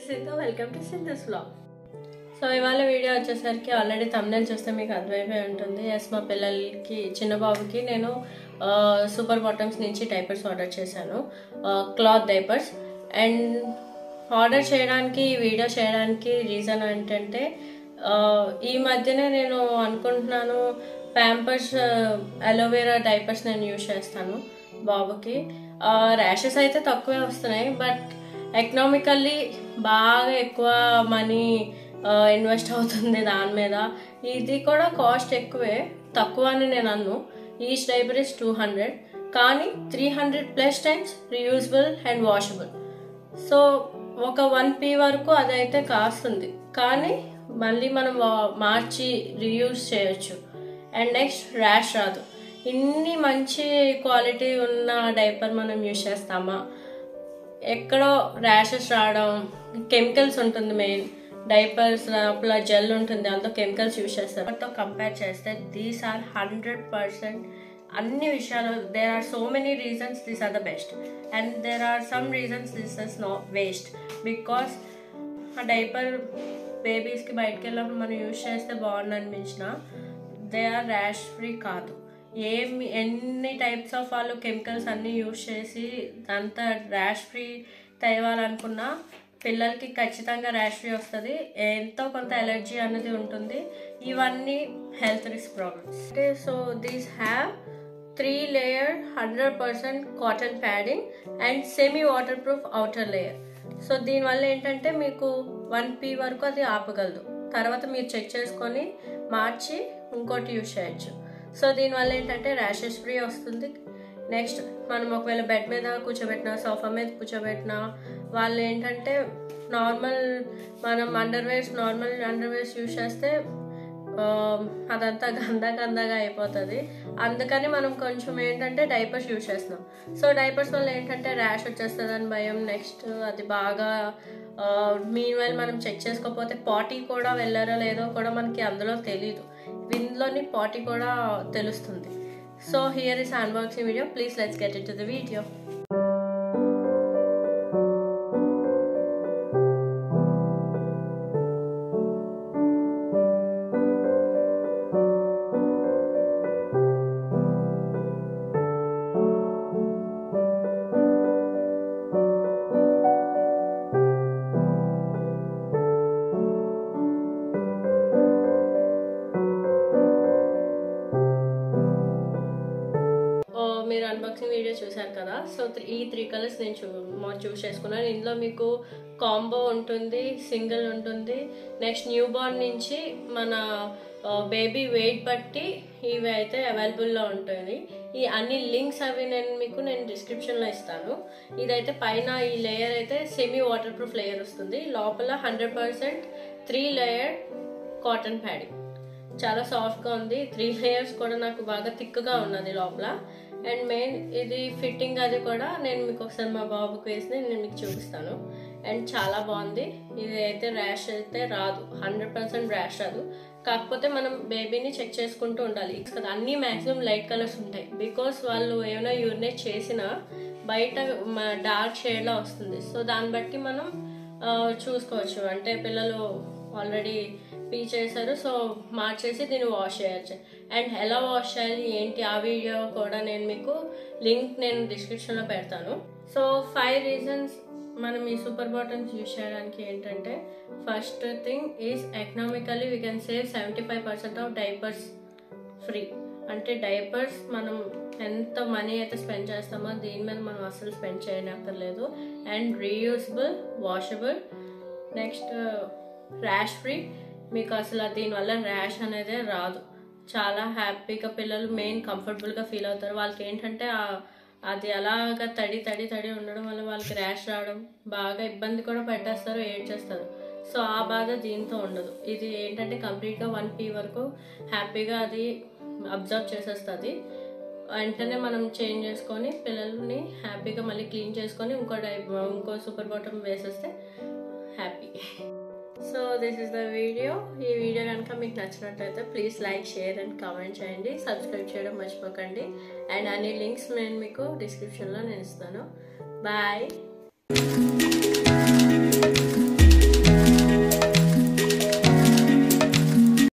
Sita welcome to Sindhu's vlog so ఇవాళ video వచ్చేసరికి already thumbnail చూస్తే మీకు అర్థమైపోయి ఉంటుంది ఎస్ మా పిల్లలకి చిన్న బాబుకి నేను సూపర్ బాటమ్స్ నుంచి డైపర్స్ ఆర్డర్ చేశాను క్లాత్ డైపర్స్ అండ్ ఆర్డర్ చేయడానికి ఈ వీడియో చేయడానికి రీజన్ ఏంటంటే ఆ, ఈ మధ్యనే నేను అనుకుంటున్నాను ప్యాంపర్స్ అలోవెరా డైపర్స్ నేను యూజ్ చేస్తాను బాబుకి ర్యాషెస్ అయితే తక్కువే వస్తున్నాయి బట్ ఎకనామికల్లీ బాగా ఎక్కువ మనీ ఇన్వెస్ట్ అవుతుంది దాని మీద ఇది కూడా కాస్ట్ ఎక్కువే తక్కువ అని నేను అన్ను each diaper is two hundred కానీ three hundred plus times reusable and washable so ఒక వన్ పీ వరకు అదైతే కాస్తుంది కానీ మళ్ళీ మనం వా- మార్చి రీయూజ్ చేయొచ్చు అండ్ నెక్స్ట్ ర్యాష్ రాదు ఇన్ని మంచి క్వాలిటీ ఉన్న డైపర్ మనం యూజ్ చేస్తామా ఎక్కడో ర్యాషెస్ రావడం కెమికల్స్ ఉంటుంది మెయిన్ డైపర్స్ లోపల జెల్ ఉంటుంది అందులో కెమికల్స్ యూజ్ చేస్తారు వాటితో కంపేర్ చేస్తే దీస్ ఆర్ హండ్రెడ్ పర్సెంట్ అన్ని విషయాలు there are so many reasons these are the best and there are some reasons this is no waste because uh diaper బేబీస్కి బయటకు వెళ్ళినప్పుడు మనం యూజ్ చేస్తే బాగుంది అనిపించిన దే ఆర్ ర్యాష్ ఫ్రీ కాదు ఏమి ఎన్ని టైప్స్ ఆఫ్ వాళ్ళు కెమికల్స్ అన్నీ యూజ్ చేసి అంత ర్యాష్ ఫ్రీ తేవాలనుకున్నా పిల్లలకి ఖచ్చితంగా ర్యాష్ ఫ్రీ వస్తుంది ఎంతో కొంత ఎలర్జీ అనేది ఉంటుంది ఇవన్నీ హెల్త్ రిస్క్ ప్రాబ్లమ్స్ అంటే so these have three layer hundred percent cotton padding and semi waterproof outer layer so దీనివల్ల ఏంటంటే మీకు వన్ పీ వరకు అది ఆపగలదు తర్వాత మీరు చెక్ చేసుకొని మార్చి ఇంకోటి యూజ్ చేయొచ్చు సో దీనివల్ల ఏంటంటే ర్యాషెస్ ఫ్రీ వస్తుంది నెక్స్ట్ మనం ఒకవేళ బెడ్ మీద కూర్చోబెట్టినా సోఫా మీద కూర్చోబెట్టినా వాళ్ళు ఏంటంటే నార్మల్ మనం అండర్వేర్స్ నార్మల్ అండర్వేర్స్ యూజ్ చేస్తే ఆ, అదంతా గందా గందాగా అయిపోతుంది అందుకని మనం కొంచెం ఏంటంటే డైపర్స్ యూజ్ చేస్తున్నాం సో డైపర్స్ వల్ల ఏంటంటే ర్యాష్ వచ్చేస్తుంది అని భయం నెక్స్ట్ అది బాగా మీన్ వైల్ మనం చెక్ చేసుకోకపోతే పాటీ కూడా వెళ్ళారో లేదో కూడా మనకి అందులో తెలియదు ఇందులోని పాటీ కూడా తెలుస్తుంది so here is unboxing video please let's get it to the video ఓ, మీరు అన్బాక్సింగ్ వీడియో చూశారు కదా సో త్రీ- ఈ త్రీ కలర్స్ నేను చూ చూస్ చేసుకున్నాను ఇందులో మీకు కాంబో ఉంటుంది సింగిల్ ఉంటుంది నెక్స్ట్ న్యూ బార్న్ నుంచి మన బేబీ వెయిట్ బట్టి ఇవి అయితే అవైలబుల్లో ఉంటుంది ఈ అన్ని లింక్స్ అవి నేను మీకు నేను డిస్క్రిప్షన్లో ఇస్తాను ఇదైతే పైన ఈ లేయర్ అయితే సెమీ వాటర్ ప్రూఫ్ లేయర్ వస్తుంది లోపల hundred percent three layer cotton padding చాలా సాఫ్ట్గా ఉంది త్రీ లేయర్స్ కూడా నాకు బాగా థిక్గా ఉన్నది లోపల అండ్ మెయిన్ ఇది ఫిట్టింగ్ అది కూడా నేను మీకు ఒకసారి మా బాబుకి వేసి నేను మీకు చూపిస్తాను అండ్ చాలా బాగుంది ఇది అయితే ర్యాష్ అయితే రాదు హండ్రెడ్ పర్సెంట్ ర్యాష్ రాదు కాకపోతే మనం బేబీని చెక్ చేసుకుంటూ ఉండాలి కదా అన్ని మ్యాక్సిమం లైట్ కలర్స్ ఉంటాయి బికాస్ వాళ్ళు ఏమైనా యూరినేట్ చేసినా బయట డార్క్ షేడ్లో వస్తుంది సో దాన్ని బట్టి మనం ఆ, చూసుకోవచ్చు అంటే పిల్లలు ఆల్రెడీ పీ చేశారు సో మార్చేసి దీన్ని వాష్ చేయొచ్చు అండ్ ఎలా వాష్ చేయాలి ఏంటి ఆ వీడియో కూడా నేను మీకు లింక్ నేను డిస్క్రిప్షన్లో పెడతాను సో ఫైవ్ రీజన్స్ మనం ఈ సూపర్ బాటమ్స్ యూజ్ చేయడానికి ఏంటంటే first thing is economically we can save seventy five percent of diapers free అంటే డైపర్స్ మనం ఎంత మనీ అయితే స్పెండ్ చేస్తామో దీని మీద మనం అసలు స్పెండ్ చేయనక్కర్లేదు and reusable washable next rash free మీకు అసలు దీనివల్ల ర్యాష్ అనేది రాదు చాలా హ్యాపీగా పిల్లలు మెయిన్ కంఫర్టబుల్గా ఫీల్ అవుతారు వాళ్ళకి ఏంటంటే ఆ- అది అలాగా తడి తడి తడి ఉండడం వల్ల వాళ్ళకి ర్యాష్ రావడం బాగా ఇబ్బంది కూడా పెట్టేస్తారు ఏడ్చేస్తారు సో ఆ బాధ దీంతో ఉండదు ఇది ఏంటంటే కంప్లీట్గా వన్ పీ వరకు హ్యాపీగా అది అబ్జర్వ్ చేసేస్తుంది వెంటనే మనం చేంజ్ చేసుకొని పిల్లల్ని హ్యాపీగా మళ్ళీ క్లీన్ చేసుకొని ఇంకో డై ఇంకో సూపర్ బాటమ్ వేసేస్తే happy so this is the video ఈ వీడియో కనుక మీకు నచ్చినట్టయితే please like share and comment చేయండి సబ్స్క్రైబ్ చేయడం మర్చిపోకండి అండ్ అన్ని లింక్స్ నేను మీకు డిస్క్రిప్షన్లో నేను ఇస్తాను బాయ్